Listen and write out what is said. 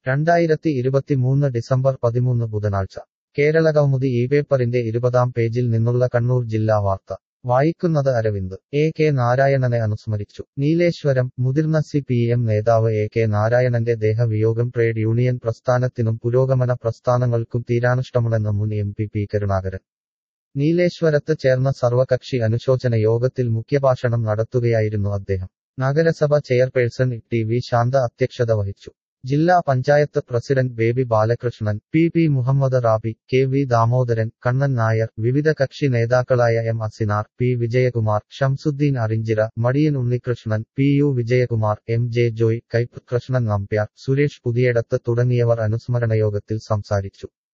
രണ്ടായിരത്തി ഇരുപത്തിമൂന്ന് ഡിസംബർ പതിമൂന്ന് ബുധനാഴ്ച കേരളകൗമുദി ഈ പേപ്പറിന്റെ ഇരുപതാം പേജിൽ നിന്നുള്ള കണ്ണൂർ ജില്ലാ വാർത്ത വായിക്കുന്നത് അരവിന്ദ് എ കെ നാരായണനെ അനുസ്മരിച്ചു നീലേശ്വരം മുതിർന്ന സി പി എം നേതാവ് എ കെ നാരായണന്റെ ദേഹവിയോഗം ട്രേഡ് യൂണിയൻ പ്രസ്ഥാനത്തിനും പുരോഗമന പ്രസ്ഥാനങ്ങൾക്കും തീരാനുഷ്ടമുണെന്ന് മുൻ എം പി പി കരുണാകരൻ നീലേശ്വരത്ത് ചേർന്ന സർവകക്ഷി അനുശോചന യോഗത്തിൽ മുഖ്യഭാഷണം നടത്തുകയായിരുന്നു അദ്ദേഹം നഗരസഭ ചെയർപേഴ്സൺ ടി വി ശാന്ത അധ്യക്ഷത വഹിച്ചു ജില്ലാ panchayat president Baby Balakrishnan P P Muhammad Rabi K V Damodaran Kannan Nair വിവിധ കക്ഷി നേതാക്കളായ M Asinar P Vijayakumar Shamsuddin Arinchira Madiyan Unnikrishnan P U Vijayakumar M J Joy Kaipp Krishnan Nambiar Suresh Puthiyadath തുടങ്ങിയവർ അനുസ്മരണ യോഗത്തിൽ സംസാരിച്ചു